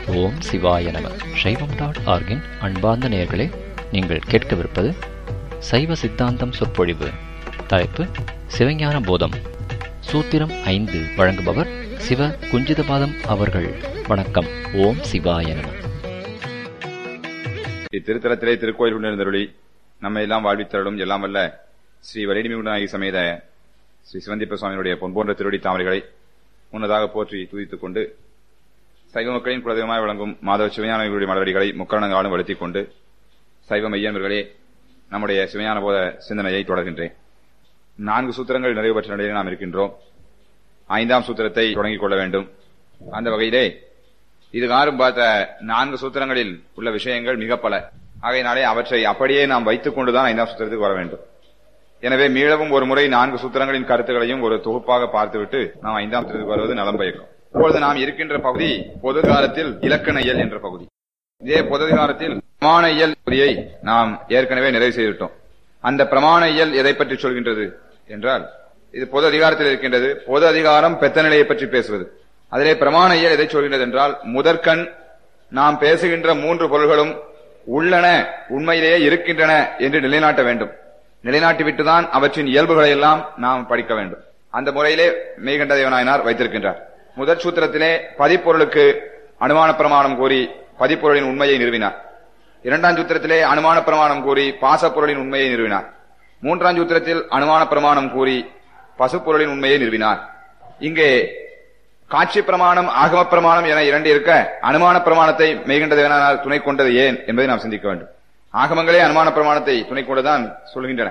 ஓம் சிவாய நம சைவம் டாட் ஆர்கின் அன்பார்ந்த நேயர்களே நீங்கள் கேட்கவிருப்பது சைவ சித்தாந்தம் சொற்பொழிவு தலைப்பு சிவஞான போதம் சூத்திரம் ஐந்து வழங்குபவர் சிவ குஞ்சிதபாதம் அவர்கள் வணக்கம் ஓம் சிவாய நம இத்திருத்தலத்திலே திருக்கோயில் உணர்ந்தருளி நம்மை எல்லாம் வாழ்வித்தருளும் எல்லாம் வல்ல ஸ்ரீ வலினிமிகுநாயகி சமேத ஸ்ரீ சிவந்திப்ப சுவாமியுடைய பொன்போன்ற திருவடி தாமரைகளை முன்னதாக போற்றி துதித்துக் கொண்டு சைவ மக்களின் குலதெய்வமாய் வழங்கும் மாதவ சிவஞானவர்களுடைய மலரடிகளை முக்கரணங்காலும் வலுத்திக் கொண்டு சைவ மையன்களே நம்முடைய சிவஞான போத சிந்தனையை தொடர்கின்றேன் நான்கு சூத்திரங்கள் நிறைவு பெற்ற நிலையில் நாம் இருக்கின்றோம் ஐந்தாம் சூத்திரத்தை தொடங்கிக் கொள்ள வேண்டும் அந்த வகையிலே இதுகாரும் பார்த்த நான்கு சூத்திரங்களில் உள்ள விஷயங்கள் மிக பல ஆகையினாலே அவற்றை அப்படியே நாம் வைத்துக் கொண்டுதான் ஐந்தாம் சூத்திரத்துக்கு வர வேண்டும் எனவே மீளவும் ஒரு முறை நான்கு சூத்திரங்களின் கருத்துக்களையும் ஒரு தொகுப்பாக பார்த்துவிட்டு நாம் ஐந்தாம் சூத்திரத்துக்கு வருவது நலம் பயக்கும் இப்பொழுது நாம் இருக்கின்ற பகுதி பொது காலத்தில் இலக்கண இயல் என்ற பகுதி இதே பொது காலத்தில் பிரமாண இயல் பகுதியை நாம் ஏற்கனவே நிறைவு செய்துவிட்டோம் அந்த பிரமாண இயல் எதை பற்றி சொல்கின்றது என்றால் இது பொது அதிகாரத்தில் இருக்கின்றது பொது அதிகாரம் பெத்த நிலையை பற்றி பேசுவது அதிலே பிரமாண இயல் எதை சொல்கின்றது என்றால் முதற்கண் நாம் பேசுகின்ற மூன்று பொருள்களும் உள்ளன உண்மையிலேயே இருக்கின்றன என்று நிலைநாட்ட வேண்டும் நிலைநாட்டிவிட்டுதான் அவற்றின் இயல்புகளை எல்லாம் நாம் படிக்க வேண்டும் அந்த முறையிலே மெய்கண்ட தேவநாயனார் வைத்திருக்கின்றார் முதற் சூத்திரத்திலே பதிப்பொருளுக்கு அனுமான பிரமாணம் கூறி பதிப்பொருளின் உண்மையை நிறுவினார் இரண்டாம் சூத்திரத்திலே அனுமான பிரமாணம் கூறி பாசப்பொருளின் உண்மையை நிறுவினார் மூன்றாம் சூத்திரத்தில் அனுமான பிரமாணம் கூறி பசுப்பொருளின் உண்மையை நிறுவினார் இங்கே காட்சி பிரமாணம் ஆகம பிரமாணம் என இரண்டு இருக்க அனுமான பிரமாணத்தை மெய்கண்ட தேவனார் துணை கொண்டது ஏன் என்பதை நாம் சிந்திக்க வேண்டும் ஆகமங்களே அனுமான பிரமாணத்தை துணை கொண்டுதான் சொல்கின்றன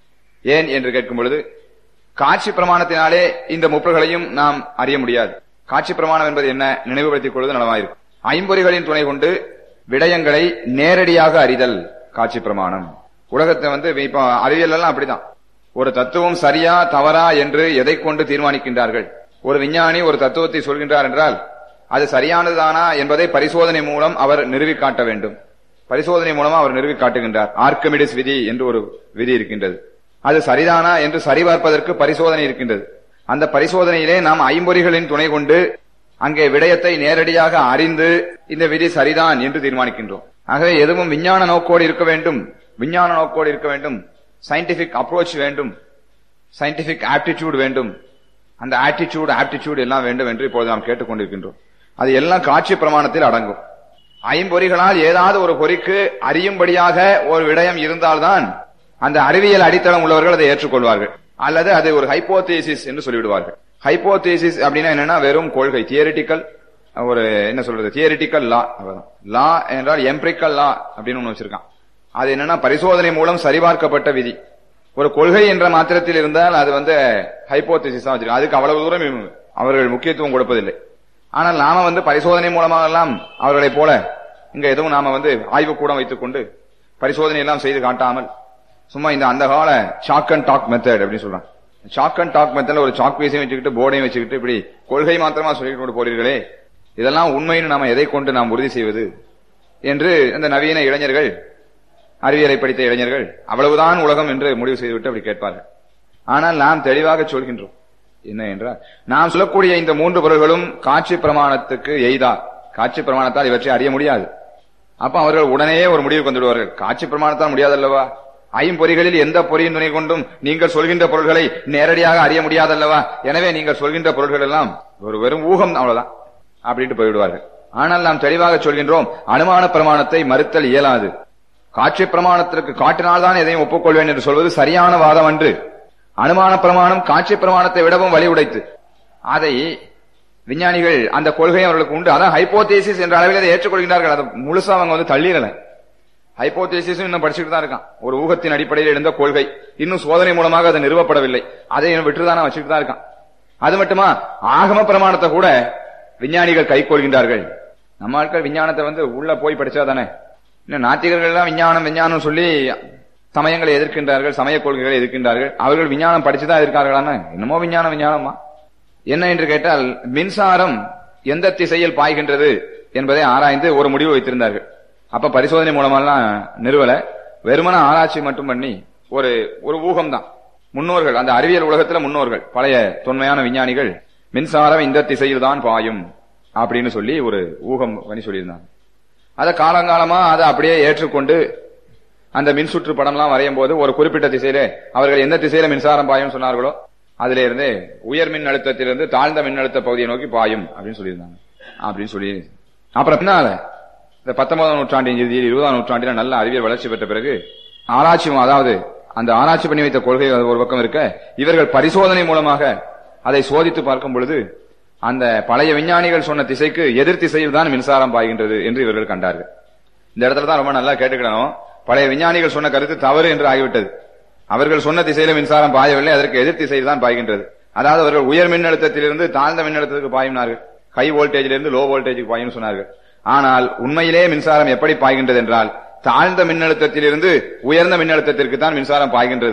ஏன் என்று கேட்கும் பொழுது காட்சி பிரமாணத்தினாலே இந்த முப்பர்களையும் நாம் அறிய முடியாது காட்சி பிரமாணம் என்பது என்ன நினைவுபடுத்திக் கொள்வது நலமாயிருக்கும் ஐம்பொறிகளின் துணை கொண்டு விடயங்களை நேரடியாக அறிதல் காட்சி பிரமாணம் உலகத்தை வந்து இப்ப அறிவியல் எல்லாம் அப்படிதான் ஒரு தத்துவம் சரியா தவறா என்று எதை கொண்டு தீர்மானிக்கின்றார்கள் ஒரு விஞ்ஞானி ஒரு தத்துவத்தை சொல்கின்றார் என்றால் அது சரியானதுதானா என்பதை பரிசோதனை மூலம் அவர் நிறுவி காட்ட வேண்டும் பரிசோதனை மூலமா அவர் நிறுவி காட்டுகின்றார் ஆர்கமிடிஸ் விதி என்று ஒரு விதி இருக்கின்றது அது சரிதானா என்று சரிபார்ப்பதற்கு பரிசோதனை இருக்கின்றது அந்த பரிசோதனையிலே நாம் ஐம்பொறிகளின் துணை கொண்டு அங்கே விடயத்தை நேரடியாக அறிந்து இந்த விதி சரிதான் என்று தீர்மானிக்கின்றோம் ஆகவே எதுவும் விஞ்ஞான நோக்கோடு இருக்க வேண்டும் விஞ்ஞான நோக்கோடு இருக்க வேண்டும் சயின்டிபிக் அப்ரோச் வேண்டும் சயின்டிபிக் ஆப்டிடியூட் வேண்டும் அந்த ஆட்டிடியூட் ஆப்டிடியூட் எல்லாம் வேண்டும் என்று இப்போது நாம் கேட்டுக்கொண்டிருக்கின்றோம் அது எல்லாம் காட்சி பிரமாணத்தில் அடங்கும் ஐம்பொறிகளால் ஏதாவது ஒரு பொறிக்கு அறியும்படியாக ஒரு விடயம் இருந்தால்தான் அந்த அறிவியல் அடித்தளம் உள்ளவர்கள் அதை ஏற்றுக்கொள்வார்கள் அல்லது அது ஒரு ஹைப்போதேசிஸ் என்று சொல்லிவிடுவார்கள் ஹைப்போதேசிஸ் அப்படின்னா என்னன்னா வெறும் கொள்கை தியரிட்டிக்கல் ஒரு என்ன சொல்றது தியரிட்டிக்கல் லா லா என்றால் எம்பிரிக்கல் லா அப்படின்னு ஒண்ணு வச்சிருக்கான் அது என்னன்னா பரிசோதனை மூலம் சரிபார்க்கப்பட்ட விதி ஒரு கொள்கை என்ற மாத்திரத்தில் இருந்தால் அது வந்து ஹைப்போதேசிஸ் தான் வச்சிருக்காங்க அதுக்கு அவ்வளவு தூரம் அவர்கள் முக்கியத்துவம் கொடுப்பதில்லை ஆனால் நாம வந்து பரிசோதனை மூலமாக எல்லாம் அவர்களைப் போல இங்க எதுவும் நாம வந்து ஆய்வு கூடம் வைத்துக் கொண்டு பரிசோதனை எல்லாம் செய்து காட்டாமல் சும்மா இந்த அந்த கால சாக் அண்ட் டாக் மெத்தட் அப்படின்னு சொல்றாங்க சாக் அண்ட் டாக் மெத்தட்ல ஒரு சாக் பீஸையும் வச்சுக்கிட்டு போர்டையும் வச்சுக்கிட்டு இப்படி கொள்கை மாத்திரமா சொல்லிட்டு கொண்டு போறீர்களே இதெல்லாம் உண்மைன்னு நாம எதை கொண்டு நாம் உறுதி செய்வது என்று இந்த நவீன இளைஞர்கள் அறிவியலை படித்த இளைஞர்கள் அவ்வளவுதான் உலகம் என்று முடிவு செய்துவிட்டு அப்படி கேட்பார்கள் ஆனால் நாம் தெளிவாக சொல்கின்றோம் என்ன என்றால் நாம் சொல்லக்கூடிய இந்த மூன்று பொருள்களும் காட்சி பிரமாணத்துக்கு எய்தா காட்சி பிரமாணத்தால் இவற்றை அறிய முடியாது அப்ப அவர்கள் உடனேயே ஒரு முடிவுக்கு வந்துடுவார்கள் காட்சி பிரமாணத்தால் முடியாதல்லவா ஐம்பொறிகளில் எந்த பொறியின் துணை கொண்டும் நீங்கள் சொல்கின்ற பொருள்களை நேரடியாக அறிய முடியாதல்லவா எனவே நீங்கள் சொல்கின்ற பொருள்கள் எல்லாம் ஒரு வெறும் ஊகம் அவ்வளவுதான் அப்படின்ட்டு போய்விடுவார்கள் ஆனால் நாம் தெளிவாக சொல்கின்றோம் அனுமான பிரமாணத்தை மறுத்தல் இயலாது காட்சி பிரமாணத்திற்கு காட்டினால்தான் எதையும் ஒப்புக்கொள்வேன் என்று சொல்வது சரியான வாதம் அன்று அனுமான பிரமாணம் காட்சி பிரமாணத்தை விடவும் வழி உடைத்து அதை விஞ்ஞானிகள் அந்த கொள்கை அவர்களுக்கு உண்டு அதான் ஹைப்போதேசிஸ் என்ற அளவில் அதை ஏற்றுக்கொள்கிறார்கள் அதை முழுசா அவங்க வந்து தள்ளிடல ஹைப்போதேசிஸும் இன்னும் படிச்சுட்டு தான் இருக்கான் ஒரு ஊகத்தின் அடிப்படையில் எழுந்த கொள்கை இன்னும் சோதனை மூலமாக அது நிறுவப்படவில்லை அதை விட்டுதானே வச்சுட்டு தான் இருக்கான் அது மட்டுமா ஆகம பிரமாணத்தை கூட விஞ்ஞானிகள் கை கொள்கின்றார்கள் நம்ம ஆட்கள் விஞ்ஞானத்தை வந்து உள்ள போய் படிச்சா தானே இன்னும் நாத்திகர்கள் எல்லாம் விஞ்ஞானம் விஞ்ஞானம் சொல்லி சமயங்களை எதிர்க்கின்றார்கள் சமய கொள்கைகளை எதிர்க்கின்றார்கள் அவர்கள் விஞ்ஞானம் படிச்சுதான் இருக்கார்களான்னு என்னமோ விஞ்ஞானம் விஞ்ஞானமா என்ன என்று கேட்டால் மின்சாரம் எந்த திசையில் பாய்கின்றது என்பதை ஆராய்ந்து ஒரு முடிவு வைத்திருந்தார்கள் அப்ப பரிசோதனை மூலமெல்லாம் நிறுவல வெறுமன ஆராய்ச்சி மட்டும் பண்ணி ஒரு ஒரு ஊகம் தான் முன்னோர்கள் அந்த அறிவியல் உலகத்துல முன்னோர்கள் பழைய தொன்மையான விஞ்ஞானிகள் மின்சாரம் இந்த திசையில் தான் பாயும் அப்படின்னு சொல்லி ஒரு ஊகம் பண்ணி சொல்லியிருந்தாங்க அதை காலங்காலமா அதை அப்படியே ஏற்றுக்கொண்டு அந்த மின்சுற்று படம்லாம் வரையும் போது ஒரு குறிப்பிட்ட திசையிலே அவர்கள் எந்த திசையில மின்சாரம் பாயும் சொன்னார்களோ அதுல இருந்து உயர் மின் அழுத்தத்திலிருந்து தாழ்ந்த மின்னழுத்த பகுதியை நோக்கி பாயும் அப்படின்னு சொல்லியிருந்தாங்க அப்படின்னு சொல்லி அப்புறம் பின்னால இந்த பத்தொன்பதாம் நூற்றாண்டின் இறுதியில் இருபதாம் நூற்றாண்டில நல்ல அறிவியல் வளர்ச்சி பெற்ற பிறகு ஆராய்ச்சி அதாவது அந்த ஆராய்ச்சி பண்ணி வைத்த கொள்கை ஒரு பக்கம் இருக்க இவர்கள் பரிசோதனை மூலமாக அதை சோதித்து பார்க்கும் பொழுது அந்த பழைய விஞ்ஞானிகள் சொன்ன திசைக்கு எதிர் திசையில் தான் மின்சாரம் பாய்கின்றது என்று இவர்கள் கண்டார்கள் இந்த இடத்துல தான் ரொம்ப நல்லா கேட்டுக்கிடணும் பழைய விஞ்ஞானிகள் சொன்ன கருத்து தவறு என்று ஆகிவிட்டது அவர்கள் சொன்ன திசையில மின்சாரம் பாயவில்லை அதற்கு எதிர் திசையில் தான் பாய்கின்றது அதாவது அவர்கள் உயர் மின்னழுத்தத்திலிருந்து தாழ்ந்த மின்னழுத்தத்துக்கு பாயினார்கள் ஹை வோல்டேஜிலிருந்து இருந்து லோ வோல்டேஜுக்கு பாயும் சொன்னார்கள் ஆனால் உண்மையிலே மின்சாரம் எப்படி பாய்கின்றது என்றால் தாழ்ந்த மின்னழுத்தத்திலிருந்து உயர்ந்த மின்னழுத்தத்திற்கு தான் மின்சாரம் பாய்கின்றது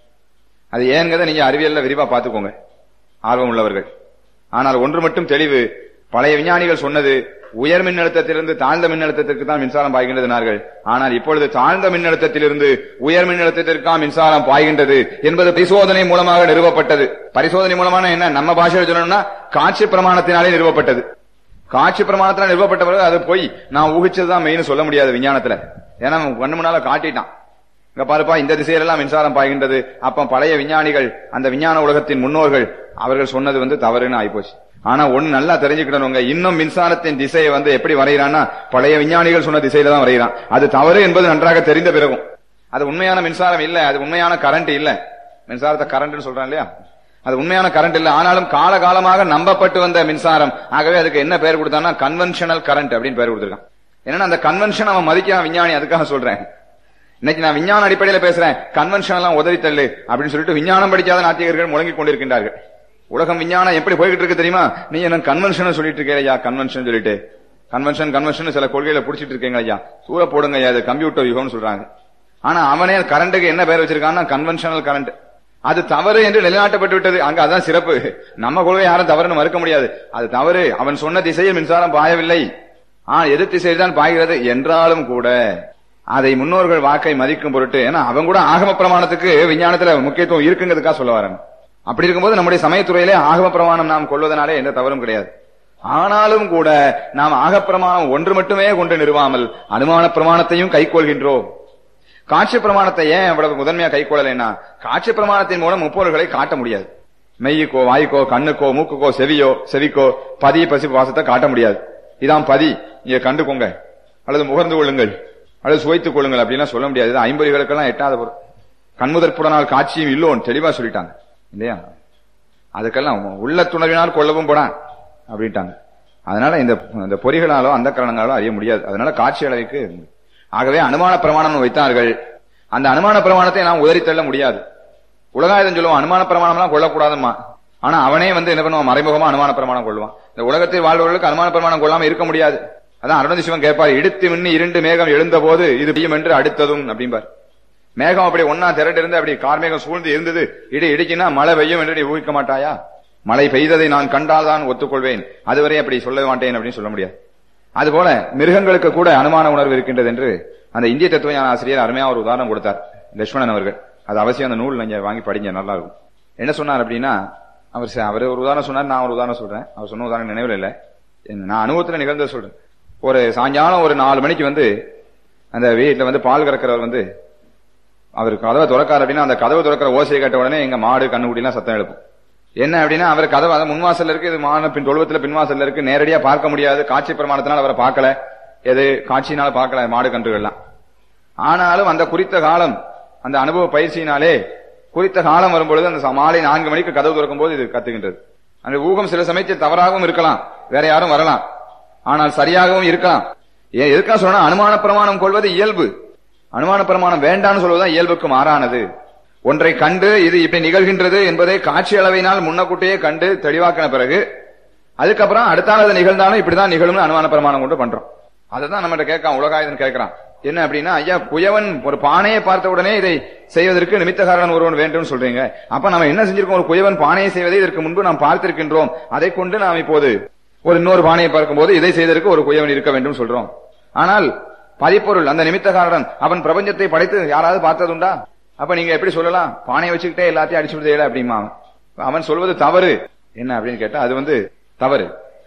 அது ஏங்கிறத நீங்க அறிவியல்ல விரிவா பாத்துக்கோங்க ஆர்வம் உள்ளவர்கள் ஆனால் ஒன்று மட்டும் தெளிவு பழைய விஞ்ஞானிகள் சொன்னது உயர் மின்னழுத்தத்திலிருந்து தாழ்ந்த மின்னழுத்தத்திற்கு தான் மின்சாரம் பாய்கின்றதுனார்கள் ஆனால் இப்பொழுது தாழ்ந்த மின்னழுத்தத்திலிருந்து உயர் மின்னழுத்தத்திற்கான மின்சாரம் பாய்கின்றது என்பது பரிசோதனை மூலமாக நிறுவப்பட்டது பரிசோதனை மூலமான என்ன நம்ம பாஷையில் சொல்லணும்னா காட்சி பிரமாணத்தினாலே நிறுவப்பட்டது காட்சி பிரமாணத்தினால் நிறுவப்பட்ட பிறகு அது போய் நான் ஊகிச்சதுதான் மெயின் சொல்ல முடியாது விஞ்ஞானத்துல ஏன்னா அவன் கண்ணு முன்னால காட்டிட்டான் இங்க பாருப்பா இந்த திசையிலெல்லாம் மின்சாரம் பாய்கின்றது அப்ப பழைய விஞ்ஞானிகள் அந்த விஞ்ஞான உலகத்தின் முன்னோர்கள் அவர்கள் சொன்னது வந்து தவறுன்னு ஆயிப்போச்சு ஆனா ஒண்ணு நல்லா தெரிஞ்சுக்கிடணுங்க இன்னும் மின்சாரத்தின் திசையை வந்து எப்படி வரைகிறான்னா பழைய விஞ்ஞானிகள் சொன்ன திசையில தான் வரைகிறான் அது தவறு என்பது நன்றாக தெரிந்த பிறகும் அது உண்மையான மின்சாரம் இல்ல அது உண்மையான கரண்ட் இல்ல மின்சாரத்தை கரண்ட்னு சொல்றான் இல்லையா அது உண்மையான கரண்ட் இல்ல ஆனாலும் காலகாலமாக நம்பப்பட்டு வந்த மின்சாரம் ஆகவே அதுக்கு என்ன பேர் கொடுத்தான்னா கன்வென்ஷனல் கரண்ட் அப்படின்னு பேர் கொடுத்திருக்கான் ஏன்னா அந்த கன்வென்ஷன் அவன் மதிக்கிறான் விஞ்ஞானி அதுக்காக சொல்றேன் இன்னைக்கு நான் விஞ்ஞான அடிப்படையில பேசுறேன் கன்வென்ஷன் எல்லாம் உதவி தள்ளு அப்படின்னு சொல்லிட்டு விஞ்ஞானம் படிக்காத நாத்திகர்கள் முழங்கிக் கொண்டிருக்கின்றார்கள் உலகம் விஞ்ஞானம் எப்படி போய்கிட்டு இருக்கு தெரியுமா நீ என்ன கன்வென்ஷன் சொல்லிட்டு இருக்கே ஐயா கன்வென்ஷன் சொல்லிட்டு கன்வென்ஷன் கன்வென்ஷன் சில கொள்கையில புடிச்சிட்டு இருக்கீங்க ஐயா சூற போடுங்க ஐயா அது கம்ப்யூட்டர் யுகம்னு சொல்றாங்க ஆனா அவனே கரண்ட்டுக்கு என்ன பேர் வச்சிருக்கான்னா கன்வென்ஷனல் கரண்ட் அது தவறு என்று நிலைநாட்டப்பட்டு விட்டது அங்க அதான் சிறப்பு நம்ம கொள்கை யாரும் தவறுன்னு மறுக்க முடியாது அது தவறு அவன் சொன்ன திசையில் மின்சாரம் பாயவில்லை ஆ எதிர் திசையில் தான் பாய்கிறது என்றாலும் கூட அதை முன்னோர்கள் வாக்கை மதிக்கும் பொருட்டு ஏன்னா அவன் கூட ஆகம பிரமாணத்துக்கு விஞ்ஞானத்துல முக்கியத்துவம் இருக்குங்கிறதுக்காக சொல்ல வரேன் அப்படி இருக்கும்போது நம்முடைய சமயத்துறையிலே ஆகம பிரமாணம் நாம் கொள்வதனாலே எந்த தவறும் கிடையாது ஆனாலும் கூட நாம் ஆகப்பிரமாணம் ஒன்று மட்டுமே கொண்டு நிறுவாமல் அனுமான பிரமாணத்தையும் கைக்கொள்கின்றோம் காட்சி பிரமாணத்தை ஏன் அவ்வளவு முதன்மையா கைக்கொள்ளலைன்னா காட்சி பிரமாணத்தின் மூலம் முப்பொருள்களை காட்ட முடியாது மெய்யுக்கோ வாய்க்கோ கண்ணுக்கோ மூக்குக்கோ செவியோ செவிக்கோ பதி பசி வாசத்தை காட்ட முடியாது இதான் பதி இங்க கண்டுக்கோங்க அல்லது முகர்ந்து கொள்ளுங்கள் அல்லது சுவைத்துக் கொள்ளுங்கள் அப்படிலாம் சொல்ல முடியாது இது ஐம்பதுகளுக்கெல்லாம் எட்டாத பொருள் கண்முதற் புலனால் காட்சியும் இல்லோன்னு தெளிவா சொல்லிட்டாங்க இல்லையா அதுக்கெல்லாம் உள்ள துணவினால் கொள்ளவும் போடான் அப்படின்ட்டாங்க அதனால இந்த இந்த பொறிகளாலோ அந்த கரணங்களாலோ அறிய முடியாது அதனால காட்சி அளவுக்கு ஆகவே அனுமான பிரமாணம் வைத்தார்கள் அந்த அனுமான பிரமாணத்தை நாம் உதறி தள்ள முடியாது உலகாயுதம் சொல்லுவான் அனுமான பிரமாணம்லாம் கொள்ளக்கூடாதுமா ஆனா அவனே வந்து என்ன பண்ணுவான் மறைமுகமா அனுமான பிரமாணம் கொள்வான் இந்த உலகத்தில் வாழ்வர்களுக்கு அனுமான பிரமாணம் கொள்ளாம இருக்க முடியாது அதான் அருணதி சிவன் கேட்பார் இடித்து மின்னி இரண்டு மேகம் எழுந்த போது இது பெய்யும் என்று அடுத்ததும் அப்படிம்பார் மேகம் அப்படி ஒன்னா திரண்டு இருந்து அப்படி கார்மேகம் சூழ்ந்து இருந்தது இடி இடிக்கினா மழை பெய்யும் என்று நீ ஊகிக்க மாட்டாயா மழை பெய்ததை நான் கண்டால் தான் ஒத்துக்கொள்வேன் அதுவரை அப்படி சொல்ல மாட்டேன் அப்படின்னு சொல்ல முடியாது அதுபோல மிருகங்களுக்கு கூட அனுமான உணர்வு இருக்கின்றது என்று அந்த இந்திய தத்துவ ஆசிரியர் அருமையா ஒரு உதாரணம் கொடுத்தார் லட்சுமணன் அவர்கள் அது அவசியம் அந்த நூல் நீங்க வாங்கி படிங்க நல்லா இருக்கும் என்ன சொன்னார் அப்படின்னா அவர் அவர் ஒரு உதாரணம் சொன்னார் நான் ஒரு உதாரணம் சொல்றேன் அவர் சொன்ன உதாரணம் நினைவில் இல்லை நான் அனுபவத்தில் நிகழ்ந்த சொல்றேன் ஒரு சாயங்காலம் ஒரு நாலு மணிக்கு வந்து அந்த வீட்டுல வந்து பால் கறக்கிறவர் வந்து அவர் கதவை திறக்காரு அப்படின்னா அந்த கதவை திறக்கிற ஓசையை கேட்ட உடனே எங்க மாடு கண்ணுக்குட்டிலாம் சத்தம் எழுப்பும் என்ன அப்படின்னா அவர் கதவு அதான் முன்வாசல்ல இருக்கு இது மான பின் தொழுவத்துல பின்வாசல்ல இருக்கு நேரடியா பார்க்க முடியாது காட்சி பிரமாணத்தினால் அவரை பார்க்கல எது காட்சியினால பார்க்கல மாடு கன்றுகள்லாம் ஆனாலும் அந்த குறித்த காலம் அந்த அனுபவ பயிற்சியினாலே குறித்த காலம் வரும்பொழுது அந்த மாலை நான்கு மணிக்கு கதவு திறக்கும் போது இது கத்துகின்றது அந்த ஊகம் சில சமயத்தில் தவறாகவும் இருக்கலாம் வேற யாரும் வரலாம் ஆனால் சரியாகவும் இருக்கலாம் ஏன் எதுக்காக சொன்னா அனுமான பிரமாணம் கொள்வது இயல்பு அனுமான பிரமாணம் வேண்டாம்னு சொல்வதுதான் இயல்புக்கு மாறானது ஒன்றை கண்டு இது இப்படி நிகழ்கின்றது என்பதை காட்சி அளவினால் முன்னக்கூட்டியே கண்டு தெளிவாக்கின பிறகு அதுக்கப்புறம் அடுத்த அது நிகழ்ந்தாலும் இப்படிதான் நிகழும்னு அனுமான பிரமாணம் கொண்டு பண்றோம் அதுதான் நம்ம கேட்கான் உலகாயுதன் கேட்கிறான் என்ன அப்படின்னா ஐயா குயவன் ஒரு பானையை பார்த்த உடனே இதை செய்வதற்கு நிமித்தகாரன் ஒருவன் வேண்டும் சொல்றீங்க அப்ப நம்ம என்ன செஞ்சிருக்கோம் ஒரு குயவன் பானையை செய்வதை இதற்கு முன்பு நாம் பார்த்திருக்கின்றோம் அதை கொண்டு நாம் இப்போது ஒரு இன்னொரு பானையை பார்க்கும்போது இதை செய்வதற்கு ஒரு குயவன் இருக்க வேண்டும் சொல்றோம் ஆனால் பதிப்பொருள் அந்த நிமித்தகாரன் அவன் பிரபஞ்சத்தை படைத்து யாராவது பார்த்ததுண்டா அப்ப நீங்க எப்படி சொல்லலாம் பானையை வச்சுக்கிட்டே எல்லாத்தையும் அடிச்சு விடுதே அப்படிமா அவன் சொல்வது தவறு என்ன அப்படின்னு கேட்டா அது வந்து தவறு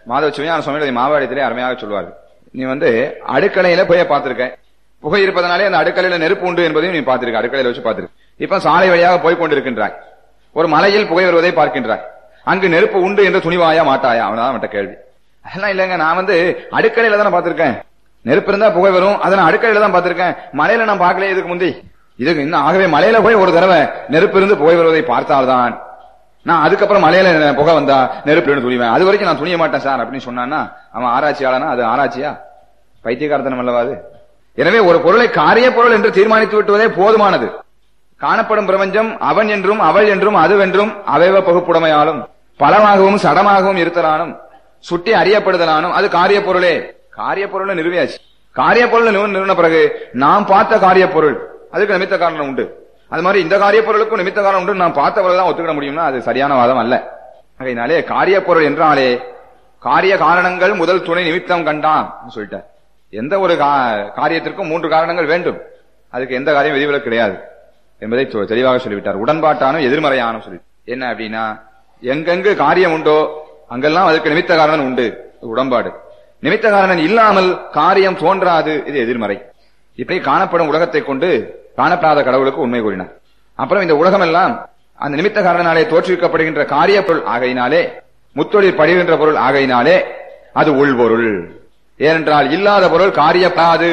மாதவ சிவஞான சுவாமிகள் மாவாடியத்திலே அருமையாக சொல்வார்கள் நீ வந்து அடுக்கலையில போய் பார்த்திருக்க புகை இருப்பதனாலே அந்த அடுக்கலையில நெருப்பு உண்டு என்பதையும் நீ பார்த்திருக்க அடுக்கலையில வச்சு பார்த்திருக்க இப்ப சாலை வழியாக போய் கொண்டிருக்கின்றாய் ஒரு மலையில் புகை வருவதை பார்க்கின்றாய் அங்கு நெருப்பு உண்டு என்று துணிவாயா மாட்டாயா அவனதான் அவன்கிட்ட கேள்வி அதெல்லாம் இல்லைங்க நான் வந்து அடுக்கலையில தானே பார்த்திருக்கேன் நெருப்பு இருந்தா புகை வரும் அதை நான் அடுக்கலையில தான் பார்த்திருக்கேன் மலையில நான் பார்க்கல இதுக்கு முந்தி இதுக்கு இன்னும் ஆகவே மலையில போய் ஒரு தடவை நெருப்பு இருந்து புகை வருவதை பார்த்தால்தான் நான் அதுக்கப்புறம் மலையில புகை வந்தா நெருப்பு இருந்து துணிவேன் அது வரைக்கும் நான் துணிய மாட்டேன் சார் அப்படின்னு சொன்னான்னா அவன் ஆராய்ச்சியாளனா அது ஆராய்ச்சியா பைத்தியகாரத்தனம் அல்லவா அது எனவே ஒரு பொருளை காரிய பொருள் என்று தீர்மானித்து விட்டுவதே போதுமானது காணப்படும் பிரபஞ்சம் அவன் என்றும் அவள் என்றும் அதுவென்றும் அவைவ பகுப்புடைமையாலும் பலமாகவும் சடமாகவும் இருத்தலானும் சுட்டி அறியப்படுதலானும் அது காரிய பொருளே காரிய பொருள் நிறுவியாச்சு காரிய பொருள் நிறுவன பிறகு நாம் பார்த்த காரிய பொருள் அதுக்கு நிமித்த காரணம் உண்டு அது மாதிரி இந்த காரிய பொருளுக்கும் நிமித்த காரணம் உண்டு நான் பார்த்த பிறகு தான் ஒத்துக்கிட முடியும்னா அது சரியான வாதம் அல்ல அதனாலே காரிய பொருள் என்றாலே காரிய காரணங்கள் முதல் துணை நிமித்தம் கண்டான் சொல்லிட்டார் எந்த ஒரு கா- காரியத்திற்கும் மூன்று காரணங்கள் வேண்டும் அதுக்கு எந்த காரியம் விதிவிலக்கு கிடையாது என்பதை தெ- தெளிவாக சொல்லிவிட்டார் உடன்பாட்டானும் எதிர்மறையானும் சொல்லி என்ன அப்படின்னா எங்கெங்கு காரியம் உண்டோ அங்கெல்லாம் அதுக்கு நிமித்த காரணம் உண்டு உடன்பாடு நிமித்த காரணம் இல்லாமல் காரியம் தோன்றாது இது எதிர்மறை இப்படி காணப்படும் உலகத்தை கொண்டு காணப்படாத கடவுளுக்கு உண்மை கூறினார் அப்புறம் இந்த உலகம் எல்லாம் அந்த நிமித்த காரணனாலே தோற்றுவிக்கப்படுகின்ற காரிய பொருள் ஆகையினாலே முத்தொழில் படுகின்ற பொருள் ஆகையினாலே அது உள்பொருள் ஏனென்றால் இல்லாத பொருள் காரியப்படாது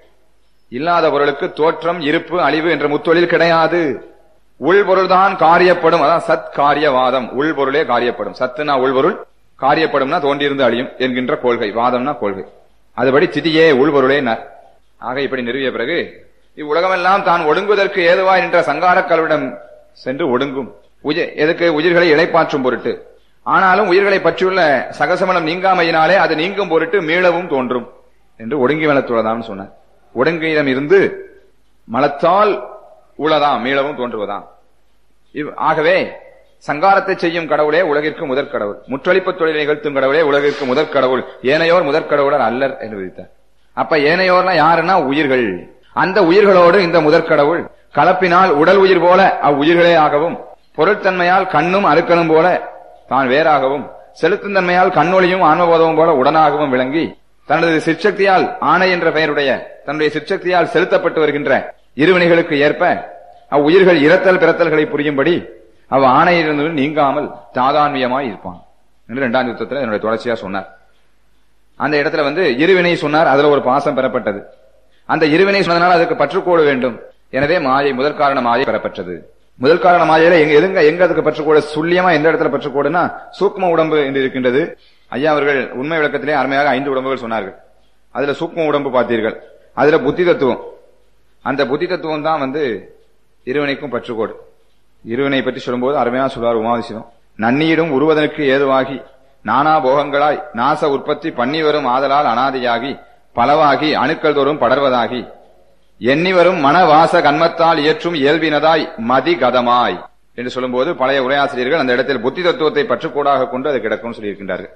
இல்லாத பொருளுக்கு தோற்றம் இருப்பு அழிவு என்ற முத்தொழில் கிடையாது உள்பொருள்தான் காரியப்படும் அதான் சத் காரியவாதம் உள்பொருளே காரியப்படும் சத்துனா உள்பொருள் காரியப்படும்னா தோன்றியிருந்து அழியும் என்கின்ற கொள்கை வாதம்னா கொள்கை அதுபடி திதியே உள்பொருளே நர் ஆக இப்படி நிறுவிய பிறகு இவ்வுலகமெல்லாம் தான் ஒடுங்குவதற்கு ஏதுவாய் நின்ற சங்காரக் கல்விடம் சென்று ஒடுங்கும் உய- எதுக்கு உயிர்களை இழைப்பாற்றும் பொருட்டு ஆனாலும் உயிர்களை பற்றியுள்ள சகசமலம் நீங்காமையினாலே அது நீங்கும் பொருட்டு மீளவும் தோன்றும் என்று ஒடுங்கி மலத்துள்ளதாம் சொன்னார் ஒடுங்கியிடம் இருந்து மலத்தால் உளதாம் மீளவும் தோன்றுவதாம் இவ்- ஆகவே சங்காரத்தை செய்யும் கடவுளே உலகிற்கு முதற் கடவுள் முற்றளிப்பு தொழிலை நிகழ்த்தும் கடவுளே உலகிற்கு முதற் கடவுள் ஏனையோர் முதற் கடவுளர் அல்லர் என்று விதித்தார் அப்ப ஏனையோர்னா யாருன்னா உயிர்கள் அந்த உயிர்களோடு இந்த முதற் கடவுள் கலப்பினால் உடல் உயிர் போல அவ்வுயிர்களே ஆகவும் பொருட்தன்மையால் கண்ணும் அருக்கனும் போல தான் வேறாகவும் செலுத்தும் தன்மையால் கண்ணொளியும் ஆன்மபோதமும் போல உடனாகவும் விளங்கி தனது சிற்சக்தியால் ஆணை என்ற பெயருடைய தன்னுடைய சிற்சக்தியால் செலுத்தப்பட்டு வருகின்ற இருவினைகளுக்கு ஏற்ப அவ்வுயிர்கள் இரத்தல் பிறத்தல்களை புரியும்படி அவ் ஆணையிலிருந்து நீங்காமல் தாதான்மியமாய் இருப்பான் என்று இரண்டாம் யுத்தத்தில் என்னுடைய தொடர்ச்சியா சொன்னார் அந்த இடத்துல வந்து இருவினை சொன்னார் அதுல ஒரு பாசம் பெறப்பட்டது அந்த இருவினை சொன்னதுனால அதுக்கு பற்றுக்கோடு வேண்டும் எனவே மாயை முதற் காரண மாயை பெறப்பட்டது முதல் காரண மாயையில எங்க எதுங்க எங்க அதுக்கு பற்றுக்கோடு சுள்ளியமா எந்த இடத்துல பற்றுக்கோடுனா சூக்ம உடம்பு என்று இருக்கின்றது ஐயா அவர்கள் உண்மை விளக்கத்திலே அருமையாக ஐந்து உடம்புகள் சொன்னார்கள் அதுல சூக்ம உடம்பு பார்த்தீர்கள் அதுல புத்தி தத்துவம் அந்த புத்தி தத்துவம் தான் வந்து இருவினைக்கும் பற்றுக்கோடு இருவினை பற்றி சொல்லும்போது அருமையா சொல்வார் உமாதிசிவம் நன்னீரும் உருவதற்கு ஏதுவாகி நானா போகங்களாய் நாச உற்பத்தி பண்ணி வரும் ஆதலால் அனாதியாகி பலவாகி அணுக்கள் தோறும் படர்வதாகி எண்ணி வரும் மனவாச கன்மத்தால் இயற்றும் இயல்பினதாய் மதி கதமாய் என்று சொல்லும்போது பழைய உரையாசிரியர்கள் அந்த இடத்தில் புத்தி தத்துவத்தை பற்றுக்கோடாக கொண்டு அது கிடக்கும் சொல்லியிருக்கின்றார்கள்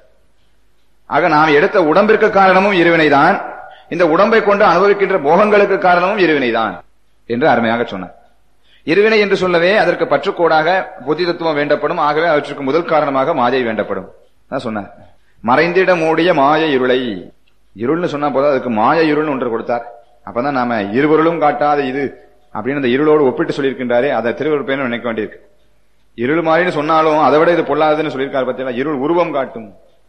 ஆக நாம் எடுத்த உடம்பிற்கு காரணமும் இருவினைதான் இந்த உடம்பை கொண்டு அனுபவிக்கின்ற போகங்களுக்கு காரணமும் இருவினைதான் என்று அருமையாக சொன்னார் இருவினை என்று சொல்லவே அதற்கு பற்றுக்கோடாக புத்தி தத்துவம் வேண்டப்படும் ஆகவே அவற்றுக்கு முதல் காரணமாக மாயை வேண்டப்படும் தான் சொன்னார் மறைந்திட மூடிய மாய இருளை இருள்னு சொன்னா போதும் அதுக்கு மாய இருள்னு ஒன்று கொடுத்தார் அப்பதான் நாம இருவருளும் காட்டாத இது அப்படின்னு அந்த இருளோடு ஒப்பிட்டு சொல்லியிருக்கின்றாரே அதை திருவருப்பேன்னு நினைக்க வேண்டியிருக்கு இருள் மாதிரின்னு சொன்னாலும் அதை விட இது பொல்லாததுன்னு சொல்லியிருக்காரு பத்தியா இருள் உருவம் காட்டும்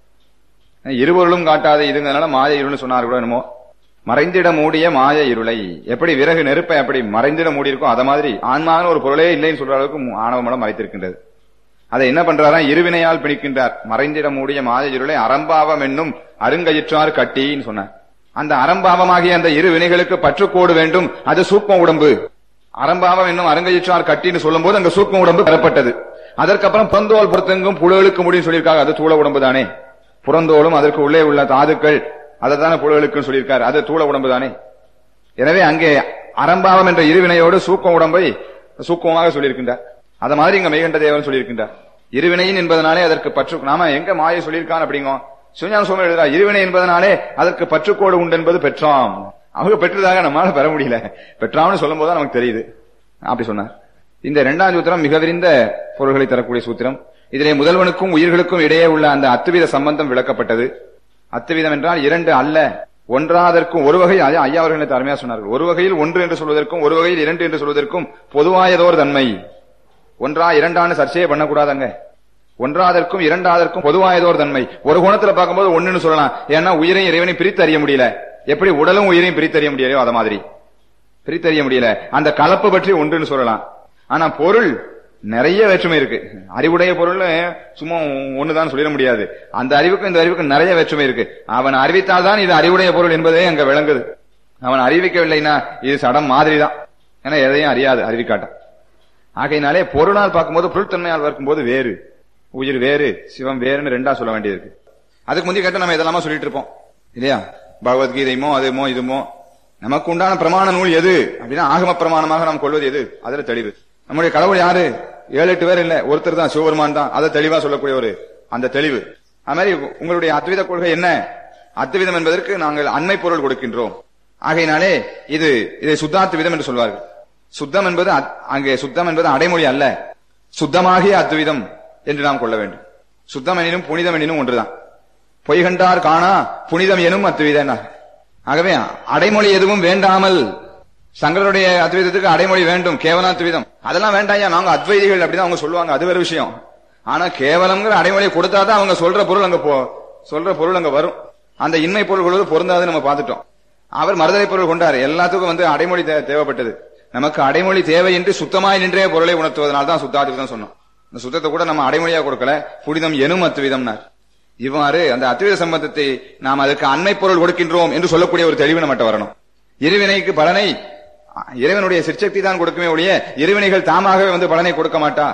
இருவருளும் காட்டாத இதுங்கிறதுனால மாய இருள்னு சொன்னார் கூட என்னமோ மறைந்திட மூடிய மாய இருளை எப்படி விறகு நெருப்பை அப்படி மறைந்திட மூடி இருக்கும் அத மாதிரி ஆன்மான ஒரு பொருளே இல்லைன்னு சொல்ற அளவுக்கு மு- ஆணவ மலம் மறைத்திருக்கின்றது அதை என்ன பண்றாராம் இருவினையால் பிடிக்கின்றார் மறைந்திட மூடிய மாய இருளை அறம்பாவம் என்னும் அருங்கயிற்றார் கட்டின்னு சொன்னார் அந்த அறம்பாவமாகிய அந்த இரு வினைகளுக்கு பற்றுக்கோடு வேண்டும் அது சூக்ம உடம்பு அறம்பாவம் என்னும் அருங்கயிற்றார் கட்டின்னு சொல்லும்போது அங்க சூக்ம உடம்பு பெறப்பட்டது அதற்கப்புறம் புறந்தோல் புறத்தெங்கும் புழுகளுக்கு முடியும் சொல்லியிருக்காங்க அது தூள உடம்பு தானே புறந்தோலும் அதற்கு உள்ளே உள்ள தாதுக்கள் அதை தானே புழுகளுக்கு சொல்லியிருக்காரு அது தூள உடம்பு தானே எனவே அங்கே அறம்பாவம் என்ற இருவினையோடு சூக்க உடம்பை சூக்கமாக சொல்லியிருக்கின்றார் அத மாதிரி இங்க மெய்கண்ட தேவன் சொல்லியிருக்கின்றார் இருவினையின் என்பதனாலே அதற்கு பற்று நாம எங்க மாயை சொல்லியிருக்கான் அப்படிங்கோ சுஞான சுவாமி எழுதுறா இருவினை என்பதனாலே அதற்கு பற்றுக்கோடு உண்டு என்பது பெற்றாம் அவங்க பெற்றதாக நம்மளால பெற முடியல பெற்றாம்னு சொல்லும் போது நமக்கு தெரியுது அப்படி சொன்னார் இந்த இரண்டாம் சூத்திரம் மிக விரிந்த பொருள்களை தரக்கூடிய சூத்திரம் இதிலே முதல்வனுக்கும் உயிர்களுக்கும் இடையே உள்ள அந்த அத்துவித சம்பந்தம் விளக்கப்பட்டது அத்துவிதம் என்றால் இரண்டு அல்ல ஒன்றாதற்கும் ஒரு வகை ஐயா ஐயா அவர்கள் நேத்து அருமையா சொன்னார்கள் ஒரு வகையில் ஒன்று என்று சொல்வதற்கும் ஒரு வகையில் இரண்டு என்று சொல்வதற்கும் பொதுவாயதோர் தன்மை ஒன்றா இரண்டான்னு சர்ச்சையே பண்ணக்கூடாதங்க ஒன்றாதற்கும் இரண்டாதற்கும் பொதுவாயதோர் தன்மை ஒரு கோணத்துல பார்க்கும்போது ஒண்ணுன்னு சொல்லலாம் ஏன்னா உயிரையும் இறைவனையும் பிரித்து அறிய முடியல எப்படி உடலும் உயிரையும் பிரித்தறிய முடியலையோ அத மாதிரி பிரித்தறிய முடியல அந்த கலப்பு பற்றி ஒன்றுன்னு சொல்லலாம் ஆனா பொருள் நிறைய வேற்றுமை இருக்கு அறிவுடைய பொருள் சும்மா ஒண்ணுதான் சொல்லிட முடியாது அந்த அறிவுக்கும் இந்த அறிவுக்கும் நிறைய வேற்றுமை இருக்கு அவன் அறிவித்தால்தான் இது அறிவுடைய பொருள் என்பதே அங்க விளங்குது அவன் அறிவிக்கவில்லைன்னா இது சடம் மாதிரி தான் ஏன்னா எதையும் அறியாது அறிவிக்காட்டான் ஆகையினாலே பொருளால் பார்க்கும்போது பொருள்தன்மையால் பார்க்கும்போது வேறு உயிர் வேறு சிவம் வேறுன்னு ரெண்டா சொல்ல வேண்டியிருக்கு அதுக்கு முந்தைய கேட்ட நம்ம இதெல்லாமா சொல்லிட்டு இருப்போம் இல்லையா பகவத்கீதைமோ அதுமோ இதுமோ நமக்கு உண்டான பிரமாண நூல் எது அப்படின்னா ஆகம பிரமாணமாக நாம் கொள்வது எது அதுல தெளிவு நம்முடைய கடவுள் யாரு ஏழு எட்டு பேர் இல்ல ஒருத்தர் தான் சிவபெருமான் தான் அதை தெளிவா சொல்லக்கூடிய ஒரு அந்த தெளிவு அது மாதிரி உங்களுடைய அத்வித கொள்கை என்ன அத்விதம் என்பதற்கு நாங்கள் அண்மை பொருள் கொடுக்கின்றோம் ஆகையினாலே இது இதை சுத்தார்த்த விதம் என்று சொல்வார்கள் சுத்தம் என்பது அத்- அங்கே சுத்தம் என்பது அடைமொழி அல்ல சுத்தமாகிய அத்விதம் என்று நாம் கொள்ள வேண்டும் சுத்தம் எனினும் புனிதம் எனினும் ஒன்றுதான் பொய் கண்டார் காணா புனிதம் எனும் அத்விதம் ஆகவே அடைமொழி எதுவும் வேண்டாமல் சங்கருடைய அத்வைதத்துக்கு அடைமொழி வேண்டும் கேவல அத்வைதம் அதெல்லாம் வேண்டாம்யா நாங்க அத்வைதிகள் அப்படிதான் அவங்க சொல்லுவாங்க அது வேற விஷயம் ஆனா கேவலம்ங்கிற அடைமொழியை கொடுத்தாதான் அவங்க சொல்ற பொருள் அங்க போ சொல்ற பொருள் அங்க வரும் அந்த இன்மை பொருள் கொள்வது பொருந்தாது நம்ம பார்த்துட்டோம் அவர் மறுதலை பொருள் கொண்டாரு எல்லாத்துக்கும் வந்து அடைமொழி தே- தேவைப்பட்டது நமக்கு அடைமொழி தேவையின்றி சுத்தமாய் நின்றே பொருளை உணர்த்துவதனால தான் சுத்தாத்விதம் சொன்னோம் இந்த சுத்தத்தை கூட நம்ம அடைமொழியா கொடுக்கல புனிதம் எனும் அத்விதம்னார் இவ்வாறு அந்த அத்வைத சம்பந்தத்தை நாம் அதுக்கு அண்மை பொருள் கொடுக்கின்றோம் என்று சொல்லக்கூடிய ஒரு தெளிவு நம்மகிட்ட வரணும் இருவினைக்கு பலனை அஹ், இறைவனுடைய சிற்சக்தி தான் கொடுக்குமே ஒழிய இருவினைகள் தாமாகவே வந்து பலனை கொடுக்க மாட்டா